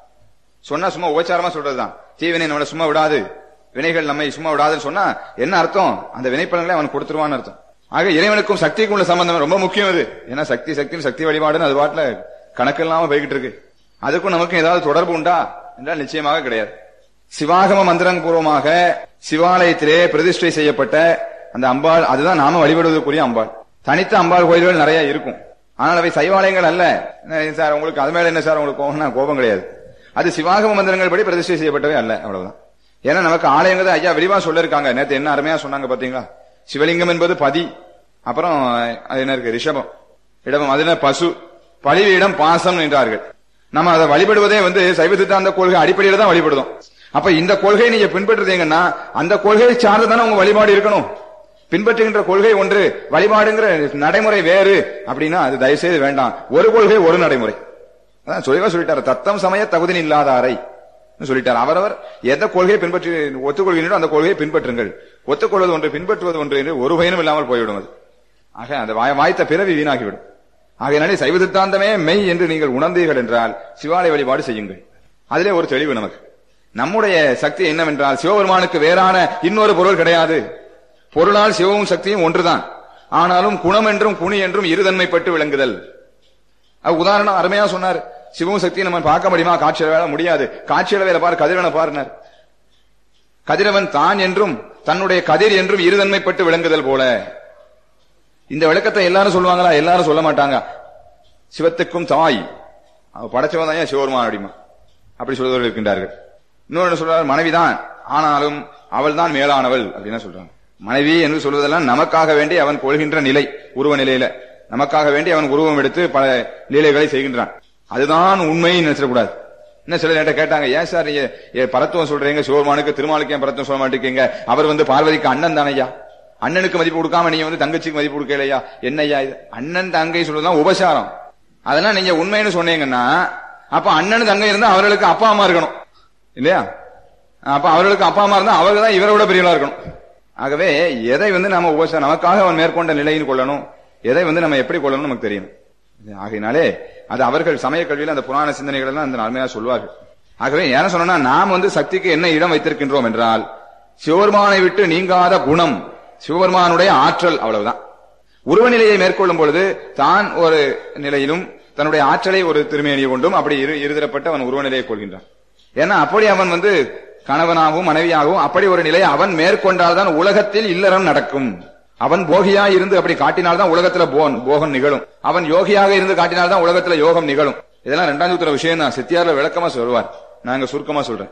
சொன்னா சும்மா உபச்சாரமா சொல்றதுதான் தீவினை நம்மளை சும்மா விடாது வினைகள் நம்மை சும்மா விடாதுன்னு சொன்னா என்ன அர்த்தம் அந்த வினைப்பலன்களை அவன் கொடுத்துருவான்னு அர்த்தம் ஆக இறைவனுக்கும் சக்திக்கும் உள்ள சம்பந்தம் ரொம்ப முக்கியம் அது ஏன்னா சக்தி சக்தின்னு சக்தி வழிபாடுன்னு அது பாட்டுல கணக்கு இல்லாம போய்கிட்டு இருக்கு அதுக்கும் நமக்கும் ஏதாவது தொடர்பு உண்டா என்றால் நிச்சயமாக கிடையாது சிவாகம மந்திரங் பூர்வமாக சிவாலயத்திலே பிரதிஷ்டை செய்யப்பட்ட அந்த அம்பாள் அதுதான் நாம வழிபடுவதற்குரிய அம்பாள் தனித்த அம்பாள் கோயில்கள் நிறைய இருக்கும் ஆனால் அவை சைவாலயங்கள் அல்ல என்ன சார் உங்களுக்கு அது மேல என்ன சார் உங்களுக்கு கோபம்னா கோபம் கிடையாது அது சிவாகம மந்திரங்கள் படி பிரதிஷ்டை செய்யப்பட்டவை அல்ல அவ்வளவுதான் ஏன்னா நமக்கு ஆலயங்கள் ஐயா விரிவா சொல்லிருக்காங்க நேத்து என்ன அருமையா சொன்னாங்க பாத்தீங்களா சிவலிங்கம் என்பது பதி அப்புறம் அது என்ன இருக்கு ரிஷபம் இடமம் அது என்ன பசு பழிவிடம் பாசம் என்றார்கள் நம்ம அதை வழிபடுவதே வந்து சைவ சித்தாந்த கொள்கை அடிப்படையில தான் வழிபடுதோம் அப்ப இந்த கொள்கையை நீங்க பின்பற்றுறீங்கன்னா அந்த கொள்கையை சார்ந்துதானே உங்க வழிபாடு இருக்கணும் பின்பற்றுகின்ற கொள்கை ஒன்று வழிபாடுங்கிற நடைமுறை வேறு அப்படின்னா அது தயவுசெய்து வேண்டாம் ஒரு கொள்கை ஒரு நடைமுறை அதான் சொல்லிவா சொல்லிட்டாரு தத்தம் சமய தகுதி இல்லாதாரை சொல்லிட்டார் அவரவர் எந்த கொள்கையை பின்பற்றி ஒத்துக்கொள்கிறீர்களோ அந்த கொள்கையை பின்பற்றுங்கள் ஒத்துக்கொள்வது ஒன்று பின்பற்றுவது ஒன்று என்று ஒரு பயனும் இல்லாமல் போய்விடும் அது ஆக அந்த வாய்- வாய்த்த பிறவி வீணாகிவிடும் ஆகையினாலே சைவ சித்தாந்தமே மெய் என்று நீங்கள் உணர்ந்தீர்கள் என்றால் சிவாலய வழிபாடு செய்யுங்கள் அதிலே ஒரு தெளிவு நமக்கு நம்முடைய சக்தி என்னவென்றால் சிவபெருமானுக்கு வேறான இன்னொரு பொருள் கிடையாது பொருளால் சிவமும் சக்தியும் ஒன்றுதான் ஆனாலும் குணம் என்றும் குணி என்றும் இருதன்மைப்பட்டு விளங்குதல் அது உதாரணம் அருமையா சொன்னார் சிவமும் சக்தியும் நம்ம பார்க்க முடியுமா காட்சி வேலை முடியாது காட்சி வேலை பாரு கதிரவனை பாருனார் கதிரவன் தான் என்றும் தன்னுடைய கதிர் என்றும் இருதன்மைப்பட்டு விளங்குதல் போல இந்த விளக்கத்தை எல்லாரும் சொல்லுவாங்களா எல்லாரும் சொல்ல மாட்டாங்க சிவத்துக்கும் தாய் அவ படைச்சவன் தான் ஏன் சிவபெருமான் அப்படிமா அப்படி சொல்வர்கள் இருக்கின்றார்கள் இன்னொன்று சொல்றார் மனைவிதான் ஆனாலும் அவள் தான் மேலானவள் அப்படின்னு சொல்றாங்க மனைவி என்று சொல்வதெல்லாம் நமக்காக வேண்டி அவன் கொள்கின்ற நிலை உருவ நிலையில நமக்காக வேண்டி அவன் உருவம் எடுத்து பல லீலைகளை செய்கின்றான் அதுதான் உண்மைன்னு நினைச்சிடக்கூடாது என்ன சில நேரத்தை கேட்டாங்க ஏன் சார் நீங்க ஏ, பரத்துவம் சொல்றீங்க சிவபெருமானுக்கு திருமாலுக்கு ஏன் பரத்துவம் சொல்ல மாட்டேங்க அவர் வந்து பார்வதிக்கு அண்ணன் தானையா அண்ணனுக்கு மதிப்பு கொடுக்காம நீங்க வந்து தங்கச்சிக்கு மதிப்பு கொடுக்கலையா என்னய்யா இது அண்ணன் தங்கை சொல்றதுதான் உபசாரம் அதெல்லாம் நீங்க உண்மைன்னு சொன்னீங்கன்னா அப்ப அண்ணன் தங்கை இருந்தா அவர்களுக்கு அப்பா அம்மா இருக்கணும் இல்லையா அப்ப அவர்களுக்கு அப்பா அம்மா இருந்தா அவர்கள் தான் இவரை விட பெரியவளா இருக்கணும் ஆகவே எதை வந்து நாம உபசாரம் நமக்காக அவன் மேற்கொண்ட நிலையில் கொள்ளணும் எதை வந்து நம்ம எப்படி கொள்ளணும் நமக்கு தெரியும் ஆகையினாலே அது அவர்கள் சமய கல்வியில் அந்த புராண சிந்தனைகள் எல்லாம் அந்த அருமையா சொல்வார்கள் ஆகவே என்ன சொன்னா நாம் வந்து சக்திக்கு என்ன இடம் வைத்திருக்கின்றோம் என்றால் சிவபெருமானை விட்டு நீங்காத குணம் சிவபெருமானுடைய ஆற்றல் அவ்வளவுதான் உருவநிலையை மேற்கொள்ளும் பொழுது தான் ஒரு நிலையிலும் தன்னுடைய ஆற்றலை ஒரு திருமேனியை கொண்டும் அப்படி இரு இருதரப்பட்டு அவன் உருவநிலையை கொள்கின்றான் ஏன்னா அப்படி அவன் வந்து கணவனாகவும் மனைவியாகவும் அப்படி ஒரு நிலையை அவன் மேற்கொண்டால்தான் உலகத்தில் இல்லறம் நடக்கும் அவன் போகியா இருந்து அப்படி காட்டினால்தான் உலகத்துல போன் போகம் நிகழும் அவன் யோகியாக இருந்து காட்டினால்தான் உலகத்துல யோகம் நிகழும் இதெல்லாம் ரெண்டாம் சூத்திர விஷயம் தான் சித்தியார்ல விளக்கமா சொல்வார் நாங்க சுருக்கமா சொல்றேன்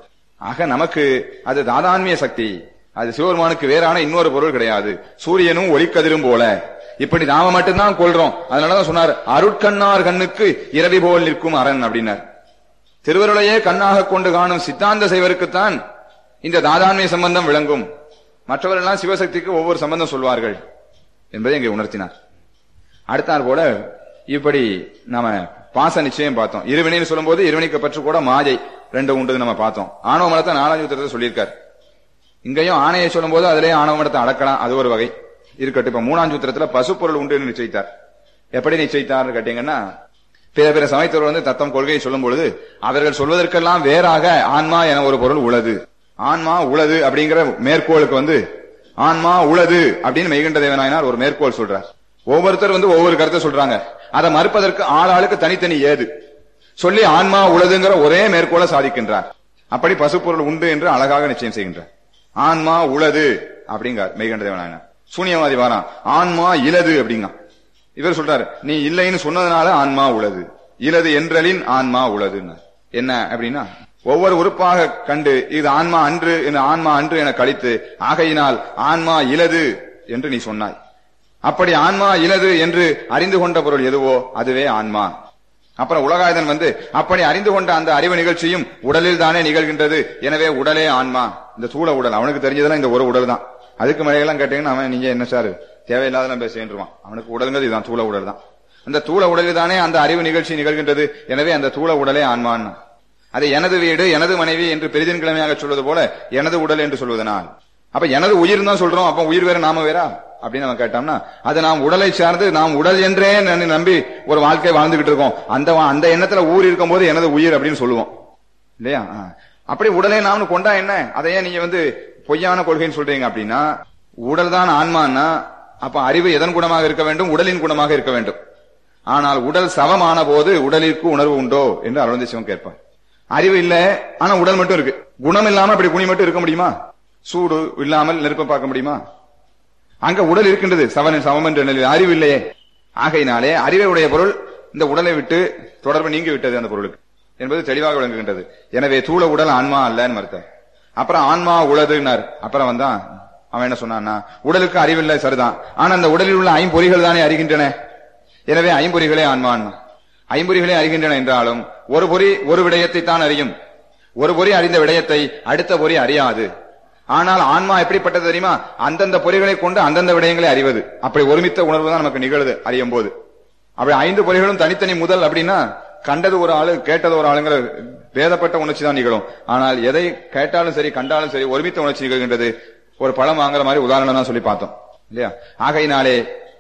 ஆக நமக்கு அது தாதான்மிய சக்தி அது சிவபெருமானுக்கு வேறான இன்னொரு பொருள் கிடையாது சூரியனும் ஒளிக்கதிரும் போல இப்படி நாம மட்டும்தான் கொள்றோம் அதனாலதான் சொன்னார் அருட்கண்ணார் கண்ணுக்கு இரவி போல் நிற்கும் அரண் அப்படின்னார் திருவருளையே கண்ணாக கொண்டு காணும் சித்தாந்த சைவருக்குத்தான் இந்த தாதான்மிய சம்பந்தம் விளங்கும் மற்றவர்களெல்லாம் சிவசக்திக்கு ஒவ்வொரு சம்பந்தம் சொல்வார்கள் என்பதை இங்கே உணர்த்தினார் அடுத்தாற் போல இப்படி நாம பாச நிச்சயம் பார்த்தோம் இருவினைன்னு சொல்லும்போது இருவினைக்கு பற்று கூட மாயை ரெண்டு உண்டு நம்ம பார்த்தோம் ஆணவ மலத்தை நாலாஞ்சு உத்தரத்தை சொல்லியிருக்கார் இங்கேயும் ஆணையை சொல்லும்போது அதிலேயே ஆணவ மலத்தை அடக்கலாம் அது ஒரு வகை இருக்கட்டும் இப்ப மூணாம் சூத்திரத்துல பசுப்பொருள் உண்டு நிச்சயித்தார் எப்படி நிச்சயித்தார் கேட்டீங்கன்னா பிற பிற சமயத்தவர் வந்து தத்தம் கொள்கையை சொல்லும் பொழுது அவர்கள் சொல்வதற்கெல்லாம் வேறாக ஆன்மா என ஒரு பொருள் உளது ஆன்மா உளது அப்படிங்கிற மேற்கோளுக்கு வந்து ஆன்மா உளது அப்படின்னு மெய்கண்ட தேவனாயினார் ஒரு மேற்கோள் சொல்றார் ஒவ்வொருத்தர் வந்து ஒவ்வொரு கருத்தை சொல்றாங்க அதை மறுப்பதற்கு ஆளாளுக்கு தனித்தனி ஏது சொல்லி ஆன்மா உளதுங்கிற ஒரே மேற்கோளை சாதிக்கின்றார் அப்படி பசுப்பொருள் உண்டு என்று அழகாக நிச்சயம் செய்கின்றார் ஆன்மா உளது அப்படிங்கார் மெய்கண்ட தேவனாயினார் சூனியவாதி வாரான் ஆன்மா இலது அப்படிங்க இவர் சொல்றாரு நீ இல்லைன்னு சொன்னதுனால ஆன்மா உளது இலது என்றலின் ஆன்மா உளதுன்னு என்ன அப்படின்னா ஒவ்வொரு உறுப்பாக கண்டு இது ஆன்மா அன்று இந்த ஆன்மா அன்று என கழித்து ஆகையினால் ஆன்மா இலது என்று நீ சொன்னாய் அப்படி ஆன்மா இலது என்று அறிந்து கொண்ட பொருள் எதுவோ அதுவே ஆன்மா அப்புறம் உலகாயுதன் வந்து அப்படி அறிந்து கொண்ட அந்த அறிவு நிகழ்ச்சியும் உடலில் தானே நிகழ்கின்றது எனவே உடலே ஆன்மா இந்த சூழ உடல் அவனுக்கு தெரிஞ்சதெல்லாம் இந்த ஒரு உடல் தான் அதுக்கு மேலையெல்லாம் கேட்டீங்கன்னா அவன் நீங்க என்ன சார் தேவையில்லாத பேசுவான் அவனுக்கு உடல்ங்கிறது இதுதான் தூள உடல் தான் அந்த தூள உடலில் தானே அந்த அறிவு நிகழ்ச்சி நிகழ்கின்றது எனவே அந்த தூள உடலே ஆன்மான் அதை எனது வீடு எனது மனைவி என்று பெரிதின் கிழமையாக சொல்வது போல எனது உடல் என்று சொல்வதனால் அப்ப எனது உயிர் தான் சொல்றோம் அப்ப உயிர் வேற நாம வேறா அப்படின்னு நம்ம கேட்டோம்னா அது நாம் உடலை சார்ந்து நாம் உடல் என்றே நம்பி- நம்பி ஒரு வாழ்க்கை வாழ்ந்துகிட்டு இருக்கோம் அந்த வா- அந்த எண்ணத்துல ஊர் இருக்கும் போது எனது உயிர் அப்படின்னு சொல்லுவோம் இல்லையா ஆ. அப்படி உடலை நாம கொண்டா என்ன அதையே நீங்க வந்து பொய்யான கொள்கைன்னு சொல்றீங்க அப்படின்னா உடல் தான் ஆன்மான்னா அப்ப அறிவு எதன் குணமாக இருக்க வேண்டும் உடலின் குணமாக இருக்க வேண்டும் ஆனால் உடல் சவமான போது உடலிற்கு உணர்வு உண்டோ என்று அருணந்தி சிவம் கேட்பார் அறிவு இல்ல ஆனா உடல் மட்டும் இருக்கு குணம் இல்லாம அப்படி குனி மட்டும் இருக்க முடியுமா சூடு இல்லாமல் நெருப்பம் பார்க்க முடியுமா அங்க உடல் இருக்கின்றது சவன் சமம் என்ற நிலையில் அறிவு இல்லையே ஆகையினாலே அறிவை உடைய பொருள் இந்த உடலை விட்டு தொடர்பு நீங்கி விட்டது அந்த பொருளுக்கு என்பது தெளிவாக விளங்குகின்றது எனவே தூள உடல் ஆன்மா அல்லன்னு மறுத்தார் அப்புறம் ஆன்மா உளதுன்னார் அப்புறம் வந்தான் அவன் என்ன சொன்னான்னா உடலுக்கு அறிவில்லை சரிதான் ஆனா அந்த உடலில் உள்ள ஐம்பொறிகள் தானே அறிகின்றன எனவே ஐம்பொறிகளே ஆன்மான் ஐம்பொறிகளே அறிகின்றன என்றாலும் ஒரு பொறி ஒரு விடயத்தை தான் அறியும் ஒரு பொறி அறிந்த விடயத்தை அடுத்த பொறி அறியாது ஆனால் ஆன்மா எப்படிப்பட்டது தெரியுமா அந்தந்த பொறிகளை கொண்டு அந்தந்த விடயங்களை அறிவது அப்படி ஒருமித்த உணர்வு தான் நமக்கு நிகழுது அறியும் போது அப்படி ஐந்து பொறிகளும் தனித்தனி முதல் அப்படின்னா கண்டது ஒரு ஆளு கேட்டது ஒரு ஆளுங்கிற வேதப்பட்ட உணர்ச்சி தான் நிகழும் ஆனால் எதை கேட்டாலும் சரி கண்டாலும் சரி ஒருமித்த உணர்ச்சி நிகழ்கின்றது ஒரு பழம் வாங்குற மாதிரி உதாரணம் தான் சொல்லி பார்த்தோம் இல்லையா ஆகையினாலே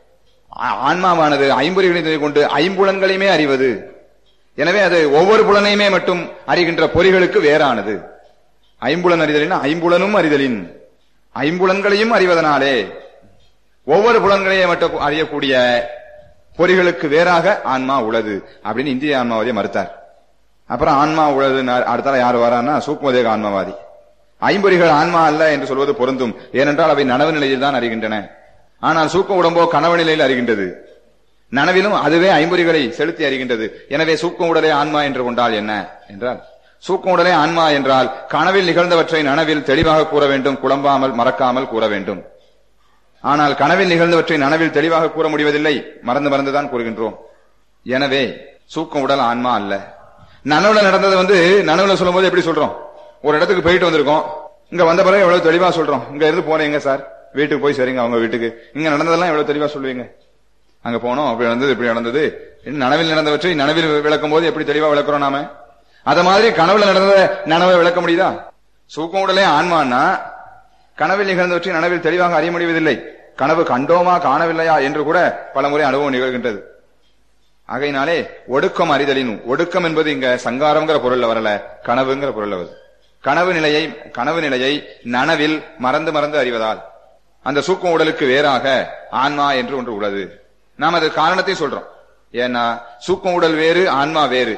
ஆ- ஆன்மாவானது ஐம்பொறிகளை கொண்டு ஐம்புலன்களையுமே அறிவது எனவே அது ஒவ்வொரு புலனையுமே மட்டும் அறிகின்ற பொறிகளுக்கு வேறானது ஐம்புலன் அறிதலின் ஐம்புலனும் அறிதலின் ஐம்புலன்களையும் அறிவதனாலே ஒவ்வொரு புலன்களையும் மட்டும் அறியக்கூடிய பொறிகளுக்கு வேறாக ஆன்மா உள்ளது அப்படின்னு இந்திய ஆன்மாவாதியை மறுத்தார் அப்புறம் ஆன்மா உள்ளது அடுத்தால யார் வரான்னா சூக்மதேக ஆன்மாவாதி ஐம்பொறிகள் ஆன்மா அல்ல என்று சொல்வது பொருந்தும் ஏனென்றால் அவை நனவு நிலையில் தான் அறிகின்றன ஆனால் சூக்க உடம்போ கனவு நிலையில் அறிகின்றது நனவிலும் அதுவே ஐம்பொறிகளை செலுத்தி அறிகின்றது எனவே சூக்கம் உடலே ஆன்மா என்று கொண்டால் என்ன என்றால் சூக்கம் உடலே ஆன்மா என்றால் கனவில் நிகழ்ந்தவற்றை நனவில் தெளிவாக கூற வேண்டும் குழம்பாமல் மறக்காமல் கூற வேண்டும் ஆனால் கனவில் நிகழ்ந்தவற்றை நனவில் தெளிவாக கூற முடிவதில்லை மறந்து மறந்துதான் கூறுகின்றோம் எனவே சூக்கம் உடல் ஆன்மா அல்ல நனவுல நடந்தது வந்து நனவுல சொல்லும்போது எப்படி சொல்றோம் ஒரு இடத்துக்கு போயிட்டு வந்திருக்கோம் இங்க வந்த பிறகு எவ்வளவு தெளிவா சொல்றோம் இங்க இருந்து போனீங்க சார் வீட்டுக்கு போய் சரிங்க அவங்க வீட்டுக்கு இங்க நடந்ததெல்லாம் எவ்வளவு தெளிவா சொல்லுவீங்க அங்க போனோம் அப்படி நடந்தது இப்படி நடந்தது இன்னும் நனவில் நடந்தவற்றை நனவில் விளக்கும் போது எப்படி தெளிவா விளக்குறோம் நாம அத மாதிரி கனவுல நடந்தத நனவை விளக்க முடியுதா சூக்கம் உடலே ஆன்மான்னா கனவில் நிகழ்ந்தவற்றை நனவில் தெளிவாக அறிய முடிவதில்லை கனவு கண்டோமா காணவில்லையா என்று கூட பல முறை அனுபவம் நிகழ்கின்றது ஆகையினாலே ஒடுக்கம் அறிதலின் ஒடுக்கம் என்பது இங்க சங்காரம்ங்கிற பொருள்ல வரல கனவுங்கிற பொருள்ல வருது கனவு நிலையை கனவு நிலையை நனவில் மறந்து மறந்து அறிவதால் அந்த சூக்கம் உடலுக்கு வேறாக ஆன்மா என்று ஒன்று உள்ளது நாம் அது காரணத்தை சொல்றோம் ஏன்னா சூக்கம் உடல் வேறு ஆன்மா வேறு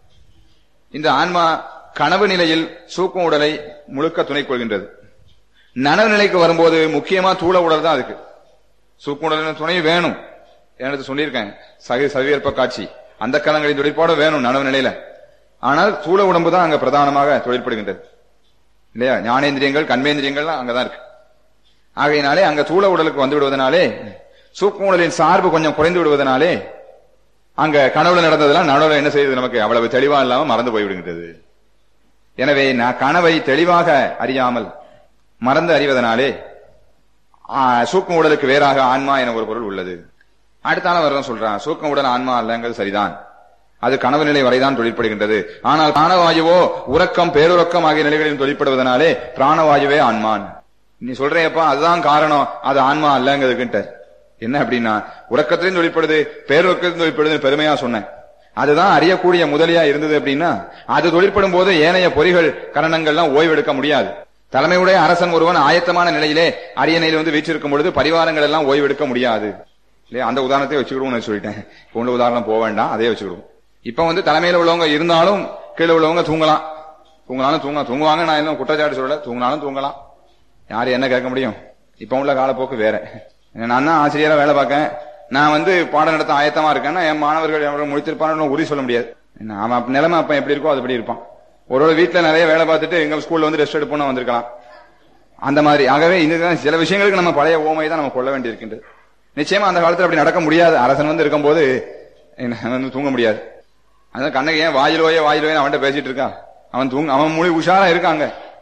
இந்த ஆன்மா கனவு நிலையில் சூக்கம் உடலை முழுக்க துணை கொள்கின்றது நனவு நிலைக்கு வரும்போது முக்கியமா தூள உடல் தான் அதுக்கு சூக்கம் உடலின் துணை வேணும் எனக்கு சொல்லியிருக்கேன் சகி சவியற்ப காட்சி அந்த கலங்களின் தொழிற்பாடு வேணும் நனவு நிலையில ஆனால் தூள உடம்பு தான் அங்க பிரதானமாக தொழிற்படுகின்றது இல்லையா ஞானேந்திரியங்கள் கண்மேந்திரியங்கள்லாம் அங்கதான் இருக்கு ஆகையினாலே அங்க தூள உடலுக்கு வந்து விடுவதனாலே சூக்ம உடலின் சார்பு கொஞ்சம் குறைந்து விடுவதனாலே அங்க கனவுல நடந்ததெல்லாம் நனவுல என்ன செய்யுது நமக்கு அவ்வளவு தெளிவா இல்லாம மறந்து போய்விடுகின்றது எனவே நான் கனவை தெளிவாக அறியாமல் மறந்து அறிவதனாலே ஆ, சூக்ம உடலுக்கு வேறாக ஆன்மா என ஒரு பொருள் உள்ளது அடுத்தால வரதான் சொல்றான் சூக்ம உடல் ஆன்மா அல்லங்கிறது சரிதான் அது கனவு நிலை வரைதான் தொழிற்படுகின்றது ஆனால் பிராணவாயுவோ உறக்கம் பேருறக்கம் ஆகிய நிலைகளில் தொழிற்படுவதனாலே பிராணவாயுவே ஆன்மான் நீ சொல்றேப்பா அதுதான் காரணம் அது ஆன்மா அல்லங்கிறதுக்குன்ட்ட என்ன அப்படின்னா உறக்கத்திலும் தொழிற்படுது பேருறக்கத்திலும் தொழிற்படுது பெருமையா சொன்னேன் அதுதான் அறியக்கூடிய முதலியா இருந்தது அப்படின்னா அது தொழிற்படும் போது ஏனைய பொறிகள் கரணங்கள்லாம் ஓய்வெடுக்க முடியாது தலைமையுடைய அரசன் ஒருவன் ஆயத்தமான நிலையிலே அரியணையில் வந்து வீற்றிருக்கும் பொழுது பரிவாரங்கள் எல்லாம் ஓய்வெடுக்க முடியாது இல்லையா அந்த உதாரணத்தை வச்சுக்கிடுவோம்னு சொல்லிட்டேன் இப்ப உள்ள உதாரணம் போக வேண்டாம் அதே வச்சுக்கிடுவோம் இப்ப வந்து தலைமையில உள்ளவங்க இருந்தாலும் கீழே உள்ளவங்க தூங்கலாம் தூங்கலாலும் தூங்க தூங்குவாங்க நான் இன்னும் குற்றச்சாட்டு சொல்லல தூங்கினாலும் தூங்கலாம் யாரு என்ன கேட்க முடியும் இப்ப உள்ள காலப்போக்கு வேற நான் தான் ஆசிரியரா வேலை பார்க்கேன் நான் வந்து பாடம் நடத்த ஆயத்தமா இருக்கேன்னா என் மாணவர்கள் எவ்வளவு முடித்திருப்பான்னு உறுதி சொல்ல முடியாது என்ன, அவன் அப்ப நிலைமை அப்ப எப்படி இருக்கோ அதுபடி இருப்பான் ஒரு ஒரு வீட்டுல நிறைய வேலை பார்த்துட்டு எங்க ஸ்கூல்ல வந்து ரெஸ்ட் எடுப்போம்னு வந்திருக்கலாம் அந்த மாதிரி ஆகவே இந்த சில விஷயங்களுக்கு நம்ம பழைய ஓமை தான் நம்ம கொள்ள வேண்டியிருக்கின்றது நிச்சயமா அந்த காலத்துல அப்படி நடக்க முடியாது அரசன் வந்து இருக்கும்போது என்ன, வந்து தூங்க முடியாது அதான் கண்ணகி ஏன் வாயிலோயே வாயிலோயே அவன்கிட்ட பேசிட்டு இருக்கான் அவன் தூங்க அவன் மொழி உஷாரா இருக்காங்க